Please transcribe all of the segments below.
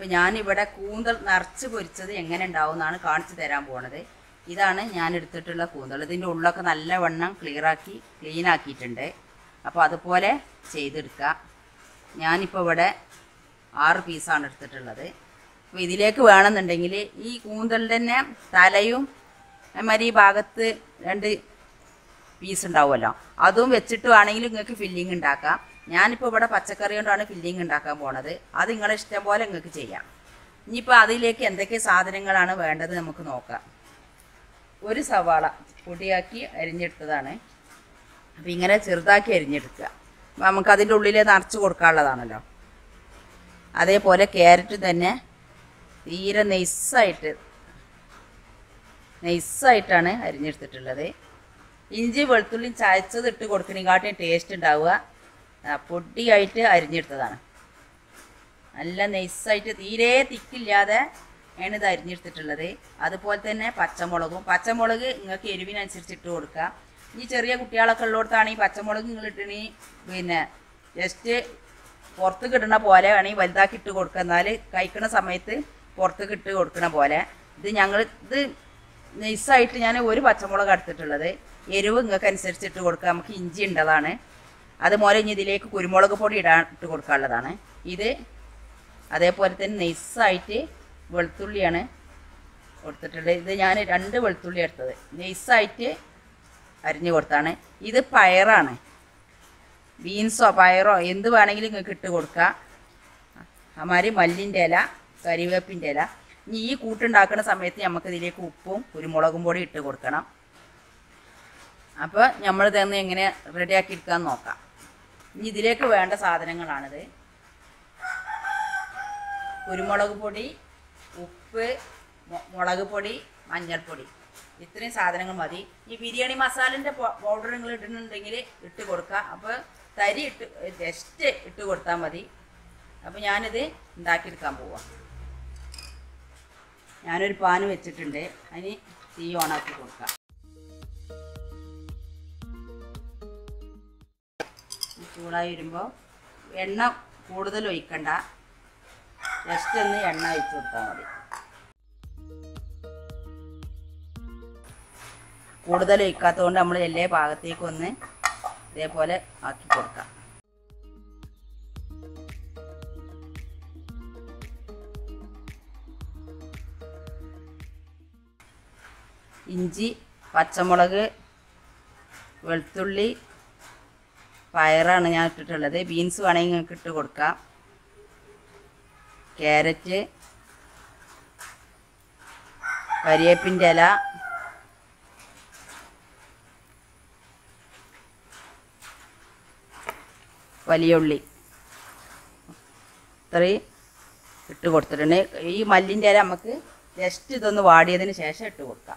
ഞാനിവിടെ കൂന്തൽ നിറച്ച് പൊരിച്ചത് എങ്ങനെ ഉണ്ടാവും എന്നാണ് കാണിച്ചു തരാൻ പോണത് ഇതാണ് ഞാൻ എടുത്തിട്ടുള്ള കൂന്തൽ ഇതിൻ്റെ ഉള്ളൊക്കെ നല്ലവണ്ണം ക്ലിയറാക്കി ക്ലീൻ ആക്കിയിട്ടുണ്ട് അപ്പോൾ അതുപോലെ ചെയ്തെടുക്കുക ഞാനിപ്പോൾ ഇവിടെ ആറ് പീസാണ് എടുത്തിട്ടുള്ളത് അപ്പോൾ ഇതിലേക്ക് വേണമെന്നുണ്ടെങ്കിൽ ഈ കൂന്തലിൻ്റെ തന്നെ തലയും അതുമാതിരി ഈ ഭാഗത്ത് രണ്ട് പീസ് ഉണ്ടാവുമല്ലോ അതും വെച്ചിട്ട് വേണമെങ്കിൽ നിങ്ങൾക്ക് ഫില്ലിങ് ഉണ്ടാക്കാം ഞാനിപ്പോൾ ഇവിടെ പച്ചക്കറി കൊണ്ടാണ് ഫില്ലിങ് ഉണ്ടാക്കാൻ പോണത് അത് നിങ്ങളെ ഇഷ്ടം പോലെ നിങ്ങൾക്ക് ചെയ്യാം ഇനിയിപ്പോൾ അതിലേക്ക് എന്തൊക്കെ സാധനങ്ങളാണ് വേണ്ടത് നമുക്ക് നോക്കാം ഒരു സവാള പൊടിയാക്കി അരിഞ്ഞെടുത്തതാണ് അപ്പോൾ ഇങ്ങനെ ചെറുതാക്കി അരിഞ്ഞെടുക്കുക അപ്പോൾ നമുക്ക് അതിൻ്റെ ഉള്ളിൽ നിറച്ച് കൊടുക്കാനുള്ളതാണല്ലോ അതേപോലെ ക്യാരറ്റ് തന്നെ തീരെ നെയ്സായിട്ട് നൈസായിട്ടാണ് അരിഞ്ഞെടുത്തിട്ടുള്ളത് ഇഞ്ചി വെളുത്തുള്ളി ചായച്ചത് ഇട്ട് കൊടുക്കണേക്കാട്ടിയും ടേസ്റ്റ് ഉണ്ടാവുക ആ, പൊടിയായിട്ട് അരിഞ്ഞെടുത്തതാണ് നല്ല നൈസായിട്ട് തീരെ തിക്കില്ലാതെ ആണ് ഇത് അരിഞ്ഞെടുത്തിട്ടുള്ളത് അതുപോലെ തന്നെ പച്ചമുളകും പച്ചമുളക് നിങ്ങൾക്ക് എരിവിനനുസരിച്ച് ഇട്ട് കൊടുക്കാം ഈ ചെറിയ കുട്ടികളൊക്കെ ഉള്ളിടത്താണ് ഈ പച്ചമുളക് നിങ്ങൾ ഇട്ടണി പിന്നെ ജസ്റ്റ് പുറത്ത് കിട്ടണ പോലെ വേണമെങ്കിൽ വലുതാക്കി ഇട്ട് കൊടുക്കുക എന്നാൽ കഴിക്കണ സമയത്ത് പുറത്ത് ഇട്ട് കൊടുക്കണ പോലെ ഇത് ഞങ്ങൾ ഇത് നൈസായിട്ട് ഞാൻ ഒരു പച്ചമുളക് എടുത്തിട്ടുള്ളത് എരിവ് നിങ്ങൾക്ക് അനുസരിച്ച് ഇട്ട് കൊടുക്കുക നമുക്ക് ഇഞ്ചി ഉണ്ടതാണ് അതുപോലെ ഇനി ഇതിലേക്ക് കുരുമുളക് പൊടി ഇടാൻ ഇട്ട് കൊടുക്കാനുള്ളതാണ് ഇത് അതേപോലെ തന്നെ നൈസായിട്ട് വെളുത്തുള്ളിയാണ് കൊടുത്തിട്ടുള്ളത് ഇത് ഞാൻ രണ്ട് വെളുത്തുള്ളി എടുത്തത് നൈസായിട്ട് അരിഞ്ഞു കൊടുത്താണ് ഇത് പയറാണ് ബീൻസോ പയറോ എന്ത് വേണമെങ്കിലും നിങ്ങൾക്ക് ഇട്ട് കൊടുക്കാം അമാതിരി മല്ലിൻ്റെ ഇല കരിവേപ്പിൻ്റെ ഇല ഇനി ഈ കൂട്ടുണ്ടാക്കുന്ന സമയത്ത് നമുക്ക് ഇതിലേക്ക് ഉപ്പും കുരുമുളകും പൊടി ഇട്ട് കൊടുക്കണം അപ്പോൾ നമ്മൾ തന്നെ എങ്ങനെ റെഡിയാക്കി എടുക്കാൻ നോക്കാം ഇനി ഇതിലേക്ക് വേണ്ട സാധനങ്ങളാണിത് കുരുമുളക് പൊടി ഉപ്പ് മു- മുളക് പൊടി മഞ്ഞൾപ്പൊടി ഇത്രയും സാധനങ്ങൾ മതി ഈ ബിരിയാണി മസാലൻ്റെ പൗഡർ നിങ്ങൾ ഇടുന്നുണ്ടെങ്കിൽ ഇട്ട് കൊടുക്കുക അപ്പോൾ തരി ഇട്ട് ജസ്റ്റ് ഇട്ട് കൊടുത്താൽ മതി അപ്പോൾ ഞാനിത് ഉണ്ടാക്കിയെടുക്കാൻ പോവാം ഞാനൊരു പാന് വെച്ചിട്ടുണ്ട് അതിന് തീ ഓണാക്കി കൊടുക്കാം ചൂടായി വരുമ്പോൾ എണ്ണ കൂടുതൽ ഒഴിക്കണ്ട ജസ്റ്റ് ഒന്ന് എണ്ണ ഒഴിച്ച് കൊടുത്താൽ മതി കൂടുതൽ ഒഴിക്കാത്തത് കൊണ്ട് നമ്മൾ എല്ലാ ഭാഗത്തേക്കും ഒന്ന് ഇതേപോലെ ആക്കി കൊടുക്കാം ഇഞ്ചി പച്ചമുളക് വെളുത്തുള്ളി പയറാണ് ഞാൻ ഇട്ടിട്ടുള്ളത് ബീൻസ് വേണമെങ്കിൽ നിങ്ങൾക്ക് ഇട്ട് കൊടുക്കാം ക്യാരറ്റ് കരിവേപ്പിൻ്റെ ഇല വലിയ ഉള്ളി ഇത്രയും ഇട്ട് കൊടുത്തിട്ടുണ്ട് ഈ മല്ലിൻ്റെ ഇല നമുക്ക് ജസ്റ്റ് ഇതൊന്ന് വാടിയതിന് ശേഷം ഇട്ട് കൊടുക്കാം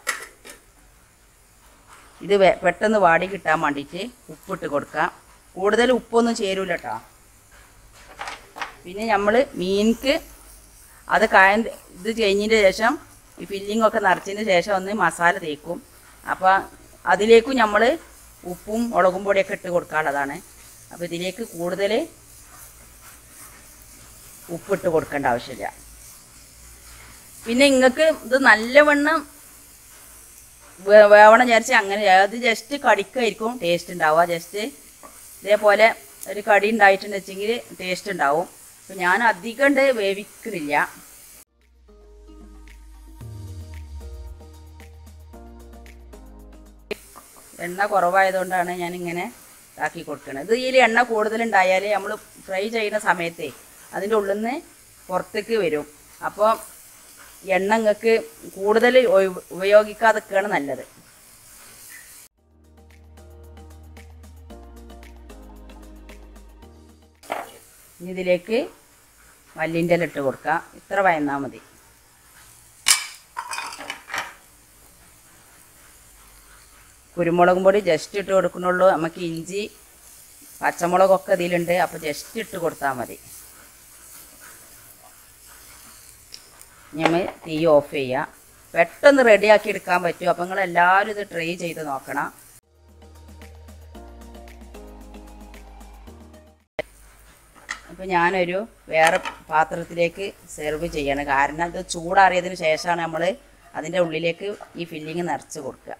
ഇത് വെ- പെട്ടെന്ന് വാടി കിട്ടാൻ വേണ്ടിയിട്ട് ഉപ്പിട്ട് കൊടുക്കാം കൂടുതൽ ഉപ്പൊന്നും ചേരൂല കേട്ടോ പിന്നെ നമ്മൾ മീൻക്ക് അത് കായ ഇത് കഴിഞ്ഞതിന് ശേഷം ഈ ഫില്ലിംഗ് ഒക്കെ നിറച്ചതിന് ശേഷം ഒന്ന് മസാല തേക്കും അപ്പോൾ അതിലേക്കും നമ്മൾ ഉപ്പും മുളകും പൊടിയൊക്കെ ഇട്ട് കൊടുക്കാനുള്ളതാണ് അപ്പോൾ ഇതിലേക്ക് കൂടുതൽ ഉപ്പിട്ട് കൊടുക്കേണ്ട ആവശ്യമില്ല പിന്നെ നിങ്ങൾക്ക് ഇത് നല്ലവണ്ണം വേ- വേവണം വിചാരിച്ച് അങ്ങനെ അത് ജസ്റ്റ് കടിക്കായിരിക്കും ടേസ്റ്റ് ഉണ്ടാവുക ജസ്റ്റ് ഇതേപോലെ ഒരു കടി ഉണ്ടായിട്ടുണ്ട് വെച്ചെങ്കിൽ ടേസ്റ്റ് ഉണ്ടാവും അപ്പം ഞാൻ അധികം ഉണ്ട് വേവിക്കുന്നില്ല എണ്ണ കുറവായതുകൊണ്ടാണ് ഞാൻ ഇങ്ങനെ ഇതാക്കി കൊടുക്കുന്നത് ഇത് ഇതിൽ എണ്ണ കൂടുതലുണ്ടായാൽ നമ്മൾ ഫ്രൈ ചെയ്യുന്ന സമയത്തെ അതിൻ്റെ ഉള്ളിൽ നിന്ന് പുറത്തേക്ക് വരും അപ്പോൾ എണ്ണ നിങ്ങൾക്ക് കൂടുതൽ ഒയ്- ഉപയോഗിക്കാതൊക്കെയാണ് നല്ലത് ഇനി ഇതിലേക്ക് മല്ലിൻ്റെ ഇല ഇട്ട് കൊടുക്കാം ഇത്ര വയന്നാൽ മതി കുരുമുളകും പൊടി ജസ്റ്റ് ഇട്ട് കൊടുക്കണുള്ളൂ നമുക്ക് ഇഞ്ചി പച്ചമുളകൊക്കെ ഇതിലുണ്ട് അപ്പോൾ ജസ്റ്റ് ഇട്ട് കൊടുത്താൽ മതി ഞങ്ങൾ തീ ഓഫ് ചെയ്യുക പെട്ടെന്ന് റെഡിയാക്കി എടുക്കാൻ പറ്റും അപ്പോൾ നിങ്ങൾ എല്ലാവരും ഇത് ട്രൈ ചെയ്ത് നോക്കണം അപ്പോൾ ഞാനൊരു വേറെ പാത്രത്തിലേക്ക് സെർവ് ചെയ്യണം കാരണം ഇത് ചൂടാറിയതിന് ശേഷമാണ് നമ്മൾ അതിൻ്റെ ഉള്ളിലേക്ക് ഈ ഫില്ലിങ് നിറച്ച് കൊടുക്കുക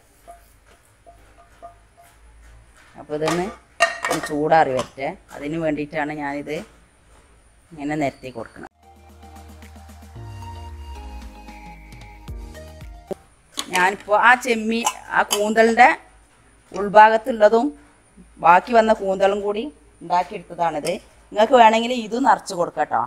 അപ്പോൾ ഇതൊന്ന് ഒന്ന് ചൂടാറി വരട്ടെ അതിന് വേണ്ടിയിട്ടാണ് ഞാനിത് ഇങ്ങനെ നിരത്തി കൊടുക്കണം ഞാനിപ്പോൾ ആ ചെമ്മീ ആ കൂന്തളിൻ്റെ ഉൾഭാഗത്തുള്ളതും ബാക്കി വന്ന കൂന്തളും കൂടി ഉണ്ടാക്കിയെടുത്തതാണിത് നിങ്ങൾക്ക് വേണമെങ്കിൽ ഇതും നിറച്ച് കൊടുക്കട്ടോ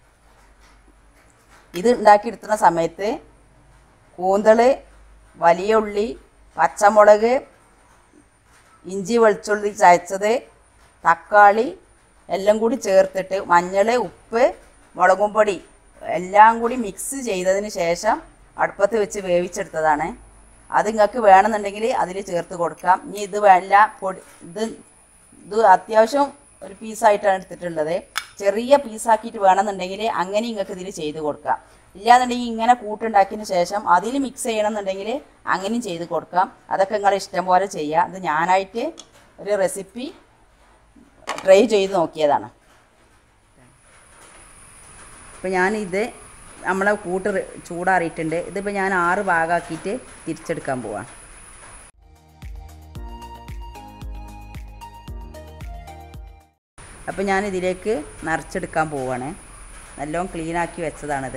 ഇത് ഉണ്ടാക്കിയെടുക്കുന്ന സമയത്ത് കൂന്തള് വലിയ ഉള്ളി പച്ചമുളക് ഇഞ്ചി വെളുത്തുള്ളി ചതച്ചത് തക്കാളി എല്ലാം കൂടി ചേർത്തിട്ട് മഞ്ഞൾ ഉപ്പ് മുളകും പൊടി എല്ലാം കൂടി മിക്സ് ചെയ്തതിന് ശേഷം അടുപ്പത്ത് വെച്ച് വേവിച്ചെടുത്തതാണ് അത് നിങ്ങൾക്ക് വേണമെന്നുണ്ടെങ്കിൽ അതിൽ ചേർത്ത് കൊടുക്കാം ഇനി ഇത് വേണ്ട പൊടി ഇത് ഇത് അത്യാവശ്യം ഒരു പീസായിട്ടാണ് എടുത്തിട്ടുള്ളത് ചെറിയ പീസാക്കിയിട്ട് വേണമെന്നുണ്ടെങ്കിൽ അങ്ങനെ നിങ്ങൾക്ക് ഇതിൽ ചെയ്ത് കൊടുക്കാം ഇല്ലാന്നുണ്ടെങ്കിൽ ഇങ്ങനെ കൂട്ടുണ്ടാക്കിയതിന് ശേഷം അതിൽ മിക്സ് ചെയ്യണമെന്നുണ്ടെങ്കിൽ അങ്ങനെയും ചെയ്ത് കൊടുക്കാം അതൊക്കെ നിങ്ങളെ ഇഷ്ടം പോലെ ചെയ്യാം ഇത് ഞാനായിട്ട് ഒരു റെസിപ്പി ട്രൈ ചെയ്ത് നോക്കിയതാണ് അപ്പോൾ ഞാനിത് നമ്മളെ കൂട്ട് റെ- ചൂടാറിയിട്ടുണ്ട് ഇതിപ്പോൾ ഞാൻ ആറ് ഭാഗമാക്കിയിട്ട് തിരിച്ചെടുക്കാൻ പോവാം അപ്പോൾ ഞാൻ ഇതിലേക്ക് നിറച്ചെടുക്കാൻ പോവാണ് നല്ലോണം ക്ലീനാക്കി വെച്ചതാണിത്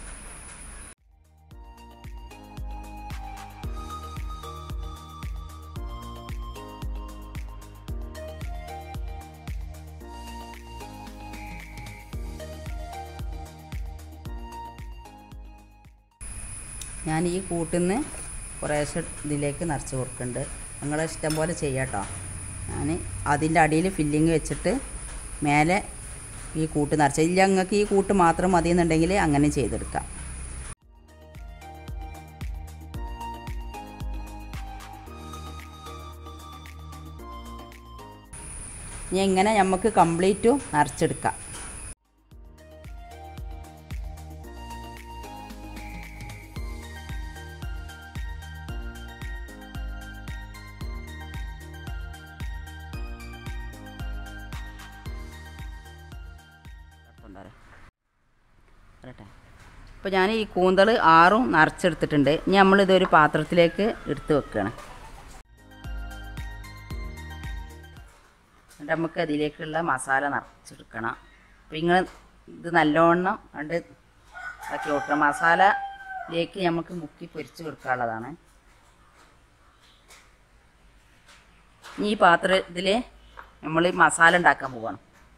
ഞാൻ ഈ കൂട്ടിന്ന് കുറേശ്ശെ ഇതിലേക്ക് നിറച്ച് കൊടുക്കുന്നുണ്ട് നിങ്ങളെ ഇഷ്ടം പോലെ ചെയ്യാം കേട്ടോ ഞാൻ അതിൻ്റെ അടിയിൽ ഫില്ലിങ് വെച്ചിട്ട് മേലെ ഈ കൂട്ട് നിറച്ച് ഇല്ല നിങ്ങൾക്ക് ഈ കൂട്ട് മാത്രം മതി എന്നുണ്ടെങ്കിൽ അങ്ങനെ ചെയ്തെടുക്കാം ഇനി ഇങ്ങനെ നമുക്ക് കംപ്ലീറ്റും നിറച്ചെടുക്കാം വരട്ടെ അപ്പോൾ ഞാൻ ഈ കൂന്തൾ ആറും നിറച്ചെടുത്തിട്ടുണ്ട് ഇനി നമ്മളിതൊരു പാത്രത്തിലേക്ക് എടുത്ത് വെക്കുകയാണ് എന്നിട്ട് നമുക്ക് അതിലേക്കുള്ള മസാല നിറച്ചെടുക്കണം അപ്പോൾ നിങ്ങൾ ഇത് നല്ലോണം കണ്ട് ഇതാക്കി കൊടുക്കണം മസാലയിലേക്ക് നമുക്ക് മുക്കി പൊരിച്ച് കൊടുക്കാനുള്ളതാണ് ഇനി ഈ പാത്രത്തിൽ നമ്മൾ മസാല ഉണ്ടാക്കാൻ പോവാണ്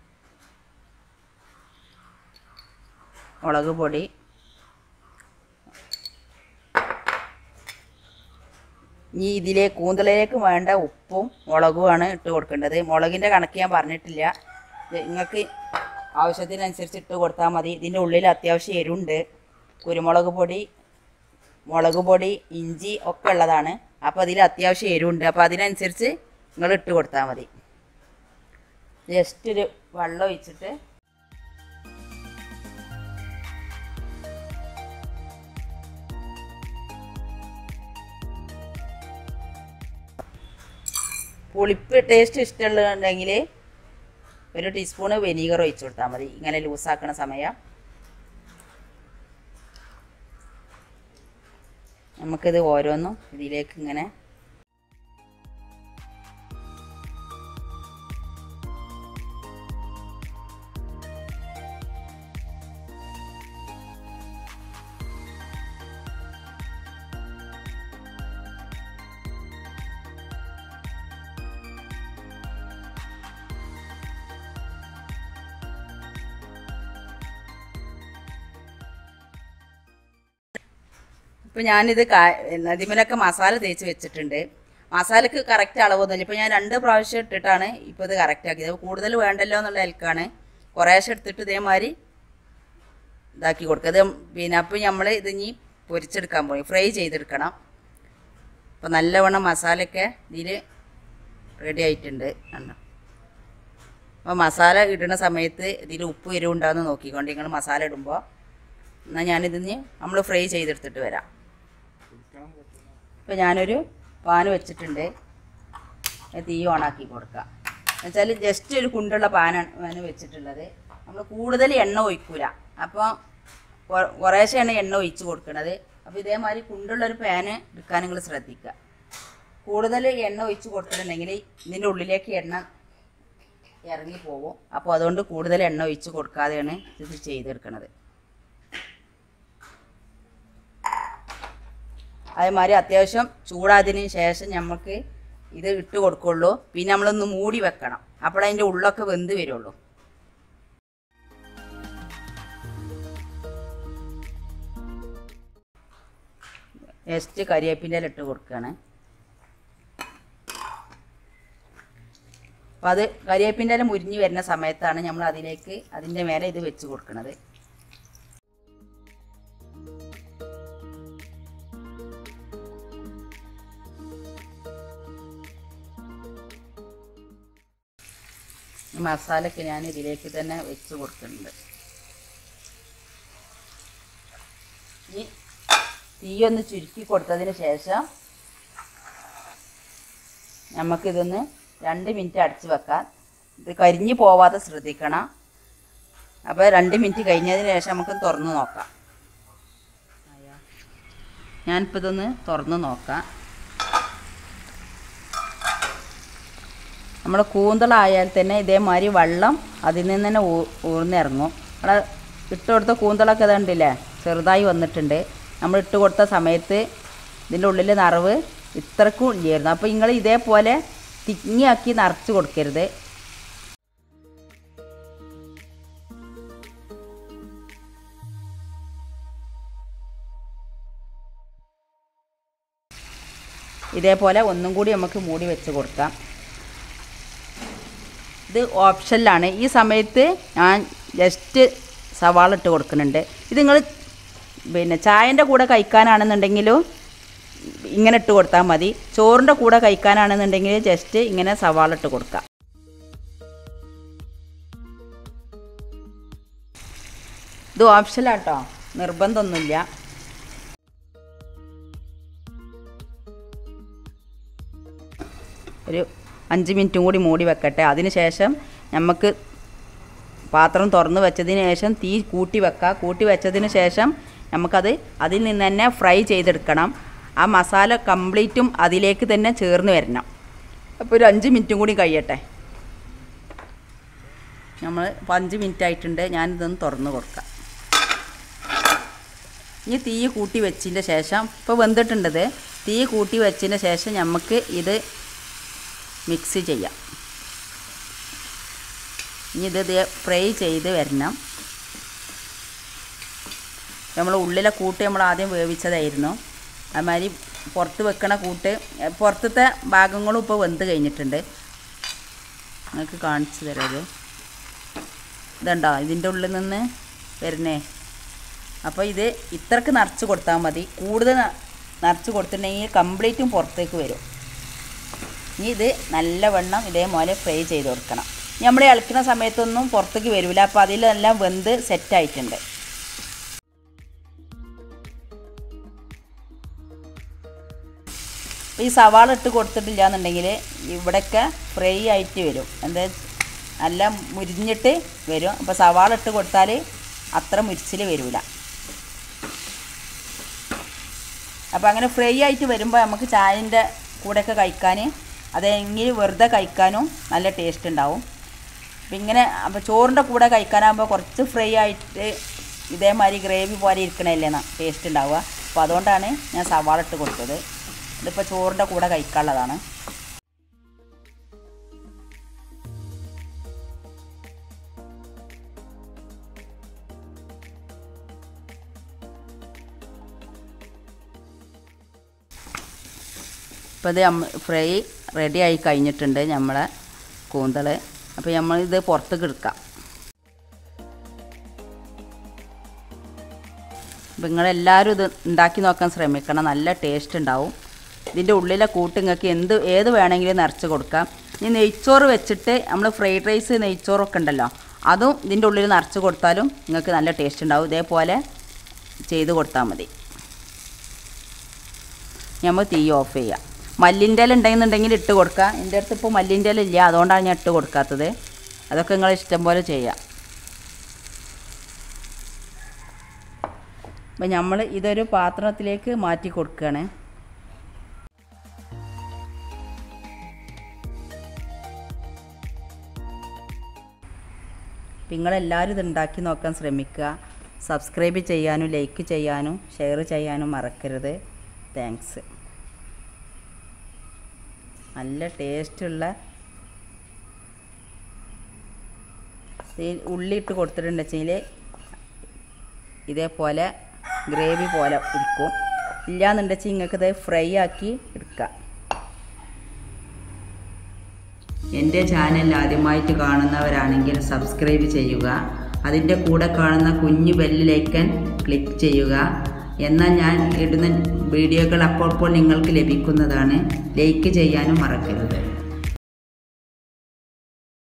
മുളക് പൊടി ഇനി ഇതിലെ കൂന്തളിലേക്ക് വേണ്ട ഉപ്പും മുളകുമാണ് ഇട്ട് കൊടുക്കേണ്ടത് മുളകിൻ്റെ കണക്ക് ഞാൻ പറഞ്ഞിട്ടില്ല ഇത് നിങ്ങൾക്ക് ആവശ്യത്തിനനുസരിച്ച് ഇട്ട് കൊടുത്താൽ മതി ഇതിൻ്റെ ഉള്ളിൽ അത്യാവശ്യം എരുണ്ട് കുരുമുളക് പൊടി മുളക് പൊടി ഇഞ്ചി ഒക്കെ ഉള്ളതാണ് അപ്പോൾ അതിൽ അത്യാവശ്യം എരിവുണ്ട് അപ്പോൾ അതിനനുസരിച്ച് നിങ്ങൾ ഇട്ട് കൊടുത്താൽ മതി ജസ്റ്റ് ഒരു വെള്ളം ഒഴിച്ചിട്ട് പുളിപ്പ് ടേസ്റ്റ് ഇഷ്ടമുള്ളതുണ്ടെങ്കിൽ ഒരു ടീസ്പൂണ് വെനീഗർ ഒഴിച്ച് കൊടുത്താൽ മതി ഇങ്ങനെ ലൂസാക്കണ സമയം നമുക്കിത് ഓരോന്നും ഇതിലേക്ക് ഇങ്ങനെ ഇപ്പം ഞാനിത് അതിമലൊക്കെ മസാല തേച്ച് വെച്ചിട്ടുണ്ട് മസാലക്ക് കറക്റ്റ് അളവൊന്നുമില്ല ഇപ്പം ഞാൻ രണ്ട് പ്രാവശ്യം ഇട്ടിട്ടാണ് ഇപ്പോൾ ഇത് കറക്റ്റ് ആക്കിയത് അപ്പോൾ കൂടുതൽ വേണ്ടല്ലോ എന്നുള്ള നിലക്കാണ് കുറേശ്ശെ എടുത്തിട്ട് ഇതേമാതിരി ഇതാക്കി കൊടുക്കുക ഇത് പിന്നെ അപ്പം നമ്മൾ ഇത് ഇനി പൊരിച്ചെടുക്കാൻ പോയി ഫ്രൈ ചെയ്തെടുക്കണം അപ്പോൾ നല്ലവണ്ണം മസാലയൊക്കെ ഇതിൽ റെഡി ആയിട്ടുണ്ട് കണ്ടോ അപ്പോൾ മസാല ഇടുന്ന സമയത്ത് ഇതിൽ ഉപ്പ് എരിവുണ്ടാകുന്ന നോക്കിക്കൊണ്ട് നിങ്ങൾ മസാല ഇടുമ്പോൾ എന്നാൽ ഞാനിതിന് നമ്മൾ ഫ്രൈ ചെയ്തെടുത്തിട്ട് വരാം ഇപ്പോൾ ഞാനൊരു പാൻ വെച്ചിട്ടുണ്ട് അത് തീ ഓണാക്കി കൊടുക്കാം എന്നുവെച്ചാൽ ജസ്റ്റ് ഒരു കുണ്ടുള്ള പാനാണ് പാന് വെച്ചിട്ടുള്ളത് നമ്മൾ കൂടുതൽ എണ്ണ ഒഴിക്കൂല അപ്പോൾ കുറേശ്ശെയാണ് എണ്ണ ഒഴിച്ച് കൊടുക്കുന്നത് അപ്പോൾ ഇതേമാതിരി കുണ്ടുള്ളൊരു പാന് എടുക്കാൻ നിങ്ങൾ ശ്രദ്ധിക്കുക കൂടുതൽ എണ്ണ ഒഴിച്ച് കൊടുത്തിട്ടുണ്ടെങ്കിൽ ഇതിൻ്റെ ഉള്ളിലേക്ക് എണ്ണ ഇറങ്ങി പോകും അപ്പോൾ അതുകൊണ്ട് കൂടുതൽ എണ്ണ ഒഴിച്ച് കൊടുക്കാതെയാണ് ഇത് ചെയ്തെടുക്കുന്നത് അതേമാതിരി അത്യാവശ്യം ചൂടായതിന് ശേഷം നമുക്ക് ഇത് ഇട്ട് കൊടുക്കുള്ളൂ പിന്നെ നമ്മളൊന്ന് മൂടി വെക്കണം അപ്പോഴതിൻ്റെ ഉള്ളൊക്കെ വെന്ത് വരുള്ളൂ നെക്സ്റ്റ് കരിവേപ്പിൻ്റെ ഇല ഇട്ട് കൊടുക്കുകയാണ് അപ്പം അത് കരിവേപ്പിൻ്റെ ഇല മുരിഞ്ഞ് വരുന്ന സമയത്താണ് നമ്മൾ അതിലേക്ക് അതിൻ്റെ മേലെ ഇത് വെച്ച് കൊടുക്കുന്നത് ഈ മസാലയൊക്കെ ഞാൻ ഇതിലേക്ക് തന്നെ വെച്ച് കൊടുക്കുന്നുണ്ട് ഈ തീയൊന്ന് ചുരുക്കി കൊടുത്തതിന് ശേഷം നമുക്കിതൊന്ന് രണ്ട് മിനിറ്റ് അടച്ച് വെക്കാം ഇത് കരിഞ്ഞു പോവാതെ ശ്രദ്ധിക്കണം അപ്പോൾ രണ്ട് മിനിറ്റ് കഴിഞ്ഞതിന് ശേഷം നമുക്ക് തുറന്ന് നോക്കാം ഞാനിപ്പോൾ ഇതൊന്ന് തുറന്ന് നോക്കാം നമ്മൾ കൂന്തളായാൽ തന്നെ ഇതേമാതിരി വെള്ളം അതിൽ നിന്ന് തന്നെ ഊ- ഊർന്നിറങ്ങും നമ്മൾ ഇട്ട് കൊടുത്ത കൂന്തളൊക്കെ ഇതുണ്ടില്ലേ ചെറുതായി വന്നിട്ടുണ്ട് നമ്മൾ ഇട്ട് കൊടുത്ത സമയത്ത് ഇതിൻ്റെ ഉള്ളിൽ നിറവ് ഇത്രക്കും ഇല്ലായിരുന്നു അപ്പോൾ നിങ്ങൾ ഇതേപോലെ തിങ്ങിയാക്കി നിറച്ച് കൊടുക്കരുത് ഇതേപോലെ ഒന്നും കൂടി നമുക്ക് മൂടി വെച്ച് കൊടുക്കാം ഇത് ഓപ്ഷനിലാണ് ഈ സമയത്ത് ഞാൻ ജസ്റ്റ് സവാള ഇട്ട് കൊടുക്കുന്നുണ്ട് ഇത് നിങ്ങൾ പിന്നെ ചായൻ്റെ കൂടെ കഴിക്കാനാണെന്നുണ്ടെങ്കിലും ഇങ്ങനെ ഇട്ട് കൊടുത്താൽ മതി ചോറിൻ്റെ കൂടെ കഴിക്കാനാണെന്നുണ്ടെങ്കിൽ ജസ്റ്റ് ഇങ്ങനെ സവാള ഇട്ട് കൊടുക്കാം ഇത് ഓപ്ഷനാട്ടോ നിർബന്ധമൊന്നുമില്ല ഒരു അഞ്ച് മിനിറ്റും കൂടി മൂടി വെക്കട്ടെ അതിന് ശേഷം നമുക്ക് പാത്രം തുറന്ന് വെച്ചതിന് ശേഷം തീ കൂട്ടി വെക്കുക കൂട്ടി വെച്ചതിന് ശേഷം നമുക്കത് അതിൽ നിന്ന് തന്നെ ഫ്രൈ ചെയ്തെടുക്കണം ആ മസാല കംപ്ലീറ്റും അതിലേക്ക് തന്നെ ചേർന്ന് വരണം അപ്പോൾ ഒരു അഞ്ച് മിനിറ്റും കൂടി കഴിയട്ടെ നമ്മൾ ഇപ്പോൾ അഞ്ച് മിനിറ്റ് ആയിട്ടുണ്ട് ഞാനിതൊന്ന് തുറന്ന് കൊടുക്കാം ഇനി തീ കൂട്ടി വെച്ചതിൻ്റെ ശേഷം ഇപ്പോൾ വെന്തിട്ടുണ്ടത് തീ കൂട്ടി വെച്ചതിന് ശേഷം നമുക്ക് ഇത് മിക്സ് ചെയ്യാം ഇനി ഇത് ദേ ഫ്രൈ ചെയ്ത് വരണം നമ്മൾ ഉള്ളിലെ കൂട്ട് നമ്മൾ ആദ്യം വേവിച്ചതായിരുന്നു അതുമാതിരി പുറത്ത് വെക്കണ കൂട്ട് എ, പുറത്തത്തെ ഭാഗങ്ങളും ഇപ്പോൾ വെന്ത് കഴിഞ്ഞിട്ടുണ്ട് നിങ്ങൾക്ക് കാണിച്ചു തരാം ഇത് ഇതുണ്ടോ ഇതിൻ്റെ ഉള്ളിൽ നിന്ന് വരുന്നേ അപ്പോൾ ഇത് ഇത്രക്ക് നിറച്ച് കൊടുത്താൽ മതി കൂടുതൽ ന- നിറച്ച് കൊടുത്തിട്ടുണ്ടെങ്കിൽ കംപ്ലീറ്റും പുറത്തേക്ക് വരും ഇനി ഇത് നല്ലവണ്ണം ഇതേപോലെ ഫ്രൈ ചെയ്ത് കൊടുക്കണം നമ്മൾ ഇളക്കുന്ന സമയത്തൊന്നും പുറത്തേക്ക് വരില്ല അപ്പോൾ അതിലെല്ലാം വെന്ത് സെറ്റായിട്ടുണ്ട് അപ്പോൾ ഈ സവാള ഇട്ട് കൊടുത്തിട്ടില്ല എന്നുണ്ടെങ്കിൽ ഇവിടെയൊക്കെ ഫ്രൈ ആയിട്ട് വരും എന്താ നല്ല മുരിഞ്ഞിട്ട് വരും അപ്പോൾ സവാള ഇട്ട് കൊടുത്താൽ അത്ര മുരിച്ചിൽ വരില്ല അപ്പോൾ അങ്ങനെ ഫ്രൈ ആയിട്ട് വരുമ്പോൾ നമുക്ക് ചായൻ്റെ കൂടെയൊക്കെ കഴിക്കാൻ അതെങ്കിൽ വെറുതെ കഴിക്കാനും നല്ല ടേസ്റ്റ് ഉണ്ടാവും അപ്പം ഇങ്ങനെ അപ്പോൾ ചോറിൻ്റെ കൂടെ കഴിക്കാനാകുമ്പോൾ കുറച്ച് ഫ്രൈ ആയിട്ട് ഇതേമാതിരി ഗ്രേവി പോലെ ഇരിക്കണല്ലേ ടേസ്റ്റ് ഉണ്ടാവുക അപ്പോൾ അതുകൊണ്ടാണ് ഞാൻ സവാള ഇട്ട് കൊടുത്തത് ഇതിപ്പോൾ ചോറിൻ്റെ കൂടെ കഴിക്കാനുള്ളതാണ് ഇപ്പോൾ ഇത് നമ്മ ഫ്രൈ റെഡി ആയി കഴിഞ്ഞിട്ടുണ്ട് നമ്മളെ കൂന്തൽ അപ്പോൾ നമ്മളിത് പുറത്തേക്ക് എടുക്കാം അപ്പോൾ നിങ്ങളെല്ലാവരും ഇത് ഉണ്ടാക്കി നോക്കാൻ ശ്രമിക്കണം നല്ല ടേസ്റ്റ് ഉണ്ടാവും ഇതിൻ്റെ ഉള്ളിലെ കൂട്ട് നിങ്ങൾക്ക് എന്ത് ഏത് വേണമെങ്കിലും നിറച്ച് കൊടുക്കാം ഇനി നെയ്ച്ചോറ് വെച്ചിട്ട് നമ്മൾ ഫ്രൈഡ് റൈസ് നെയ്ച്ചോറൊക്കെ ഉണ്ടല്ലോ അതും ഇതിൻ്റെ ഉള്ളിൽ നിറച്ച് കൊടുത്താലും നിങ്ങൾക്ക് നല്ല ടേസ്റ്റ് ഉണ്ടാവും ഇതേപോലെ ചെയ്ത് കൊടുത്താൽ മതി നമ്മൾ തീ ഓഫ് ചെയ്യാം മല്ലിൻ്റെ ഇല ഉണ്ടെന്നുണ്ടെങ്കിൽ ഇട്ട് കൊടുക്കുക എൻ്റെ അടുത്ത് ഇപ്പോൾ മല്ലിൻ്റെ ഇല ഇല്ല അതുകൊണ്ടാണ് ഞാൻ ഇട്ട് കൊടുക്കാത്തത് അതൊക്കെ നിങ്ങൾ ഇഷ്ടം പോലെ ചെയ്യാം അപ്പം നമ്മൾ ഇതൊരു പാത്രത്തിലേക്ക് മാറ്റി കൊടുക്കുകയാണ് നിങ്ങളെല്ലാവരും ഇത് ഉണ്ടാക്കി നോക്കാൻ ശ്രമിക്കുക സബ്സ്ക്രൈബ് ചെയ്യാനും ലൈക്ക് ചെയ്യാനും ഷെയർ ചെയ്യാനും മറക്കരുത് താങ്ക്സ് നല്ല ടേസ്റ്റുള്ള ഈ ഉള്ളി ഇട്ട് കൊടുത്തിട്ടുണ്ടെങ്കിൽ ഇതേപോലെ ഗ്രേവി പോലെ ഇരിക്കും ഇല്ലാന്നുണ്ടെങ്കിൽ നിങ്ങൾക്ക് ഇത് ഫ്രൈ ആക്കി എടുക്കാം എൻ്റെ ചാനൽ ആദ്യമായിട്ട് കാണുന്നവരാണെങ്കിൽ സബ്സ്ക്രൈബ് ചെയ്യുക അതിൻ്റെ കൂടെ കാണുന്ന കുഞ്ഞു ബെല്ലിലേക്കൻ ക്ലിക്ക് ചെയ്യുക എന്നാൽ ഞാൻ ഇടുന്ന വീഡിയോകൾ അപ്പോൾ നിങ്ങൾക്ക് ലഭിക്കുന്നതാണ് ലൈക്ക് ചെയ്യാനും മറക്കരുത്